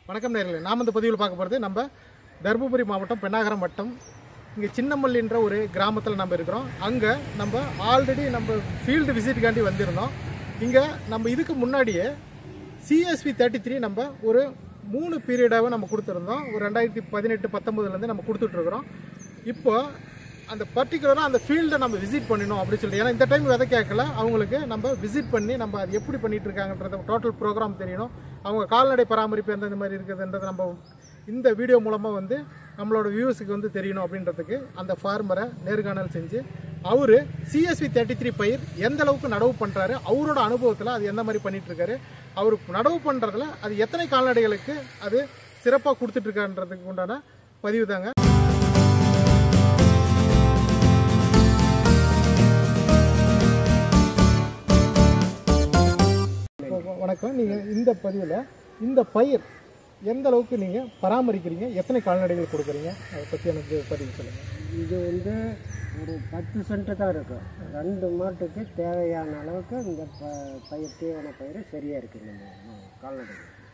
வணக்கம் நேர்களே நாம் இந்த பதிவில் பார்க்க போகிறது நம்ம தருமபுரி மாவட்டம் பெண்ணாகரம் வட்டம் இங்கே சின்னமல்லின்ற ஒரு கிராமத்தில் நம்ம இருக்கிறோம் அங்கே நம்ம ஆல்ரெடி நம்ம ஃபீல்டு விசிட்டுக்காண்டி வந்திருந்தோம் இங்கே நம்ம இதுக்கு முன்னாடியே சிஎஸ்பி தேர்ட்டி த்ரீ நம்ம ஒரு மூணு பீரியடாகவே நம்ம கொடுத்துருந்தோம் ஒரு ரெண்டாயிரத்தி பதினெட்டு பத்தொம்போதுலேருந்து நம்ம கொடுத்துட்ருக்குறோம் இப்போ அந்த பர்டிகுலராக அந்த ஃபீல்டை நம்ம விசிட் பண்ணணும் அப்படின்னு சொல்லிட்டு ஏன்னா இந்த டைம் விதை கேட்கல அவங்களுக்கு நம்ம விசிட் பண்ணி நம்ம அது எப்படி பண்ணிட்டு இருக்காங்கன்றத டோட்டல் ப்ரோக்ராம் தெரியணும் அவங்க கால்நடை பராமரிப்பு எந்தெந்த மாதிரி இருக்குதுன்றதை நம்ம இந்த வீடியோ மூலமாக வந்து நம்மளோட வியூவர்ஸுக்கு வந்து தெரியணும் அப்படின்றதுக்கு அந்த ஃபார்மரை நேர்காணல் செஞ்சு அவர் சிஎஸ்வி தேர்ட்டி த்ரீ பயிர் எந்த அளவுக்கு நடவு பண்ணுறாரு அவரோட அனுபவத்தில் அது எந்த மாதிரி பண்ணிட்டு இருக்காரு அவர் நடவு பண்ணுறதுல அது எத்தனை கால்நடைகளுக்கு அது சிறப்பாக கொடுத்துட்ருக்கான்றதுக்கு உண்டான பதிவு தாங்க வணக்கம் நீங்கள் இந்த பதிவில் இந்த பயிர் எந்த அளவுக்கு நீங்கள் பராமரிக்கிறீங்க எத்தனை கால்நடைகள் கொடுக்குறீங்க அதை பற்றி எனக்கு பதிவு சொல்லுங்கள் இது வந்து ஒரு பத்து சென்ட் தான் இருக்கும் ரெண்டு மாட்டுக்கு தேவையான அளவுக்கு இந்த ப பயிர் தீவன பயிர் சரியாக இருக்குது நம்ம கால்நடை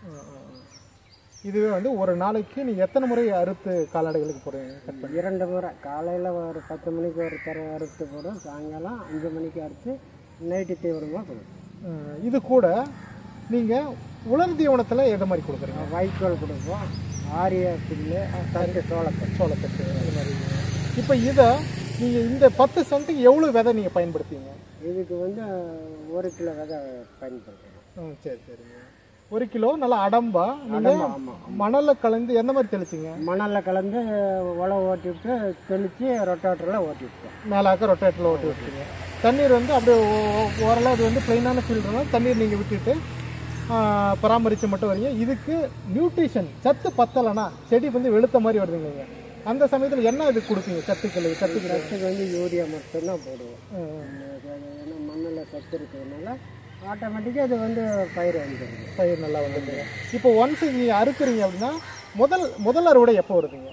இதுவே வந்து ஒரு நாளைக்கு நீங்கள் எத்தனை முறை அறுத்து கால்நடைகளுக்கு போடுறீங்க கட் பண்ணி இரண்டு முறை காலையில் ஒரு பத்து மணிக்கு ஒரு தர அறுத்து போடும் சாயங்காலம் அஞ்சு மணிக்கு அறுத்து நைட்டு தீவனமாக கொடுக்கும் அஹ் இது கூட நீங்கள் உலர் தீவனத்தில் எந்த மாதிரி கொடுக்குறீங்க வைக்கோல் கொடுப்போம் ஆரிய புல்லு தட்டு சோளத்தட்டு சோளத்தட்டு அது மாதிரி இப்போ இதை நீங்கள் இந்த பத்து சென்ட்டுக்கு எவ்வளோ விதை நீங்கள் பயன்படுத்துவீங்க இதுக்கு வந்து ஒரு கிலோ விதை பயன்படுத்தணும் ம் சரி சரிங்க ஒரு கிலோ நல்லா அடம்பா நீங்கள் அடம்பா, ஆமாம் மணலில் கலந்து எந்த மாதிரி தெளிச்சிங்க மணலில் கலந்து உழவு ஓட்டி விட்டு தெளித்து ரொட்டாட்டரில் ஓட்டி விட்டோம் மேலாக்க ரொட்டேட்டில் ஓட்டி விட்டுருங்க தண்ணீர் வந்து அப்படியே ஓ- ஓ- ஓரளவு அது வந்து பிளைனான ஃபில்டர்னால் தண்ணீர் நீங்கள் விட்டுட்டு ஆ, பராமரித்து மட்டும் வரீங்க இதுக்கு நியூட்ரிஷன் சத்து பத்தலைன்னா செடி வந்து வெளுத்த மாதிரி வருதுங்க அந்த சமயத்தில் என்ன இது கொடுப்பீங்க சத்துக்கள் சத்துக்கள் சத்துக்கு வந்து யூரியா மட்டும்தான் போடுவோம் அது ஏன்னா மண்ணில் சத்து இருக்கிறதுனால ஆட்டோமேட்டிக்காக அது வந்து பயிர் வந்துடுது பயிர் நல்லா வந்துடுங்க இப்போ ஒன்ஸ் நீங்கள் அறுக்குறீங்க அப்படின்னா முதல் முதல் அறுவடை எப்போ வருதுங்க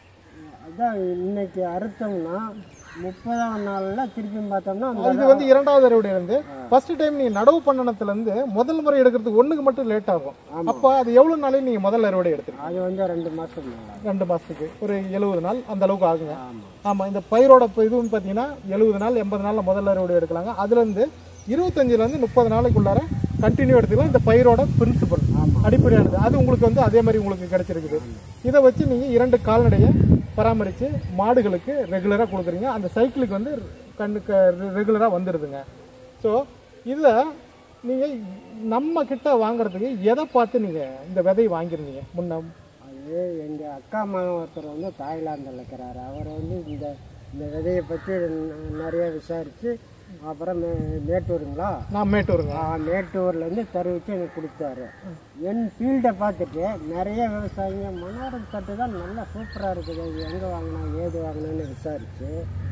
அதான் இன்னைக்கு அறுத்தோம்னா முப்பதாம் நாளில் திருப்பியும் பார்த்தோம்னா அந்த இது வந்து இரண்டாவது அறுவடை வந்து ஃபர்ஸ்ட் டைம் நீங்கள் நடவு பண்ணனத்துலேருந்து முதல் முறை எடுக்கிறதுக்கு ஒன்றுக்கு மட்டும் லேட் ஆகும் ஆமாம் அப்போ அது எவ்வளோ நாளைக்கு நீங்கள் முதல் அறுவடை எடுத்துருங்க அது வந்து ரெண்டு மாதம் நல்லா ரெண்டு மாதத்துக்கு ஒரு எழுபது நாள் அந்த அளவுக்கு ஆகுங்க ஆமாம் ஆமாம் இந்த பயிரோட இப்போ இதுவும் பார்த்தீங்கன்னா எழுபது நாள் எண்பது நாளில் முதல் அறுவடை எடுக்கலாங்க அதுலேருந்து இருபத்தஞ்சிலேருந்து முப்பது நாளைக்குள்ளார கண்டினியூ எடுத்துக்கலாம் இந்த பயிரோட பிரின்சிபல் ஆமாம் அடிப்படையானது அது உங்களுக்கு வந்து அதே மாதிரி உங்களுக்கு கிடைச்சிருக்குது இதை வச்சு நீங்கள் இரண்டு கால்நடையை பராமரித்து மாடுகளுக்கு ரெகுலராக கொடுக்குறீங்க அந்த சைக்கிளுக்கு வந்து கண்ணுக்கு ரெகுலராக வந்துடுதுங்க ஸோ இதை நீங்கள் நம்ம கிட்ட வாங்குறதுக்கு எதை பார்த்து நீங்கள் இந்த விதையை வாங்கியிருந்தீங்க முன்ன அது எங்கள் அக்கா மகன் ஒருத்தர் வந்து தாய்லாந்தில் இருக்கிறாரு அவர் வந்து இந்த இந்த விதையை பற்றி நிறைய விசாரித்து அப்புறம் மே மேட்டூருங்களா நான் மேட்டூருங்க ஆ, மேட்டூர்லேருந்து தெரிவித்து எனக்கு கொடுத்தாரு என் ஃபீல்டை பார்த்துட்டு நிறைய விவசாயிங்க மனோரம் தட்டு தான் நல்லா சூப்பராக இருக்குது இது எங்கே வாங்கினா ஏது வாங்கினான்னு விசாரித்து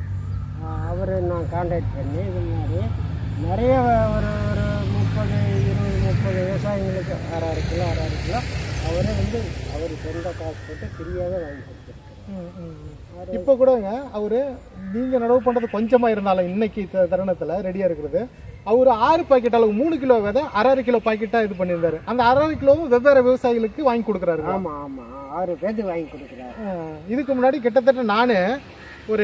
அவர் நான் காண்டாக்ட் பண்ணி இது மாதிரி நிறைய வ- ஒரு ஒரு முப்பது இருபது முப்பது விவசாயிங்களுக்கு ஆறாறு கிலோ ஆறாறு கிலோ அவரே வந்து அவர் சொந்த காசு போட்டு ஃப்ரீயாகவே வாங்கி கொடுத்துருக்காரு ம், ம், ம். இப்போ கூடங்க அவரு நீங்க நடவு பண்றது கொஞ்சமா இருந்தாலும் இன்னைக்கு த- தருணத்துல ரெடியா இருக்கிறது அவர் ஆறு பாக்கெட் அளவு மூணு கிலோ விதை அரை அரை கிலோ பாக்கெட்டா இது பண்ணியிருந்தாரு அந்த அரை அரை கிலோவும் வெவ்வேறு விவசாயிகளுக்கு வாங்கி கொடுக்குறாரு ஆமாம் ஆமாம் ஆறு பேர்த்துக்கு வாங்கி கொடுக்குறாரு அஹ், இதுக்கு முன்னாடி கிட்டத்தட்ட நான் ஒரு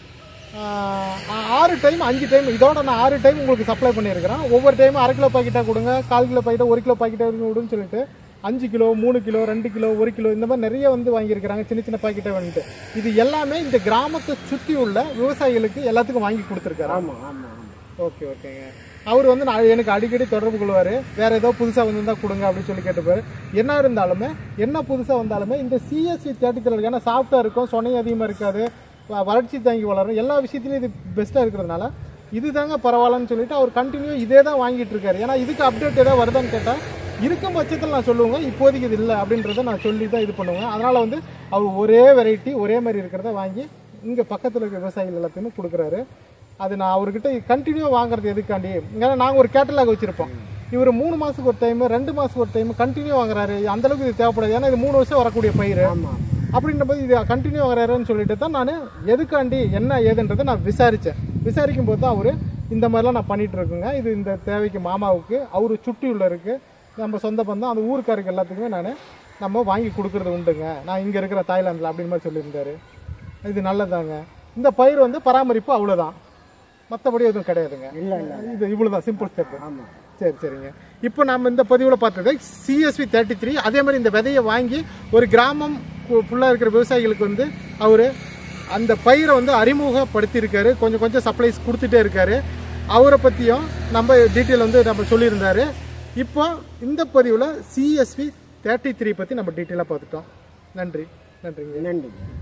ஆஹ், ஆறு டைம் அஞ்சு டைம் இதோட நான் ஆறு டைம் உங்களுக்கு சப்ளை பண்ணியிருக்கிறேன் ஒவ்வொரு டைம் அரை கிலோ பாக்கெட்டாக கொடுங்க கால் கிலோ பாக்கெட்டா ஒரு கிலோ பாக்கெட்டாக விடுன்னு சொல்லிட்டு அஞ்சு கிலோ மூணு கிலோ ரெண்டு கிலோ ஒரு கிலோ இந்த மாதிரி நிறைய வந்து வாங்கியிருக்கிறாங்க சின்ன சின்ன பாக்கெட்டாக வந்துட்டு இது எல்லாமே இந்த கிராமத்தை சுற்றி உள்ள விவசாயிகளுக்கு எல்லாத்துக்கும் வாங்கி கொடுத்துருக்காரு ஆமாம் ஆமாம் ஆமாம் ஓகே ஓகேங்க அவர் வந்து நான் எனக்கு அடிக்கடி தொடர்பு கொள்வார் வேற ஏதோ புதுசாக வந்திருந்தா கொடுங்க அப்படின்னு சொல்லி கேட்டுப்பாரு என்ன இருந்தாலுமே என்ன புதுசாக வந்தாலுமே இந்த சிஎஸ்சி தேர்ட்டி இருக்கு ஏன்னா சாஃப்டாக இருக்கும் சொனை அதிகமாக இருக்காது வ- வறட்சி தாங்கி வளரும் எல்லா விஷயத்துலையும் இது பெஸ்ட்டாக இருக்கிறதுனால இது தாங்க பரவாயில்லன்னு சொல்லிட்டு அவர் கண்டினியூ இதே தான் வாங்கிட்டு இருக்காரு ஏன்னா இதுக்கு அப்டேட் ஏதாவது வருதான்னு கேட்டால் இருக்கும் பட்சத்தில் நான் சொல்லுவேங்க இப்போதைக்கு இது இல்லை அப்படின்றத நான் சொல்லி தான் இது பண்ணுவேன் அதனால் வந்து அவர் ஒரே வெரைட்டி ஒரே மாதிரி இருக்கிறத வாங்கி இங்கே பக்கத்தில் இருக்க விவசாயிகள் எல்லாத்தையுமே கொடுக்குறாரு அது நான் அவர்கிட்ட கண்டினியூ வாங்குறது எதுக்காண்டி ஏன்னா நாங்கள் ஒரு கேட்டலாக் வச்சுருப்போம் இவர் மூணு மாதத்துக்கு ஒரு டைம் ரெண்டு மாதத்துக்கு ஒரு டைம் கண்டினியூ வாங்குறாரு அந்த அளவுக்கு இது தேவைப்படாது ஏன்னா இது மூணு வருஷம் வரக்கூடிய பயிர் ஆமாம் அப்படின்ற போது இது கண்டினியூ வாங்குறாருன்னு சொல்லிட்டு தான் நான் எதுக்காண்டி என்ன ஏதுன்றதை நான் விசாரித்தேன் விசாரிக்கும் போது தான் அவர் இந்த மாதிரிலாம் நான் பண்ணிட்டு இருக்கேங்க இது இந்த தேவைக்கு மாமாவுக்கு அவர் சுற்றியுள்ள இருக்கு நம்ம சொந்த பந்தம் அந்த ஊருக்காருக்கு எல்லாத்துக்குமே நான் நம்ம வாங்கி கொடுக்கறது உண்டுங்க நான் இங்கே இருக்கிற தாய்லாந்தில் அப்படின்னு மாதிரி சொல்லியிருந்தாரு இது நல்லதாங்க இந்த பயிர் வந்து பராமரிப்பு அவ்வளோதான் மற்றபடி எதுவும் கிடையாதுங்க இல்லை இல்லை இது இவ்வளோதான் சிம்பிள் ஸ்டெப்பு ஆமாம் சரி சரிங்க இப்போ நம்ம இந்த பதிவில் பார்த்தது சிஎஸ்வி தேர்ட்டி த்ரீ அதே மாதிரி இந்த விதையை வாங்கி ஒரு கிராமம் ஃபுல்லாக இருக்கிற விவசாயிகளுக்கு வந்து அவர் அந்த பயிரை வந்து அறிமுகப்படுத்தியிருக்காரு கொஞ்சம் கொஞ்சம் சப்ளைஸ் கொடுத்துட்டே இருக்காரு அவரை பற்றியும் நம்ம டீட்டெயில் வந்து நம்ம சொல்லியிருந்தாரு இப்போ இந்த பதிவில் சிஎஸ்வி தேர்ட்டி த்ரீ பற்றி நம்ம டீட்டெயிலாக பார்த்துட்டோம் நன்றி நன்றிங்க நன்றி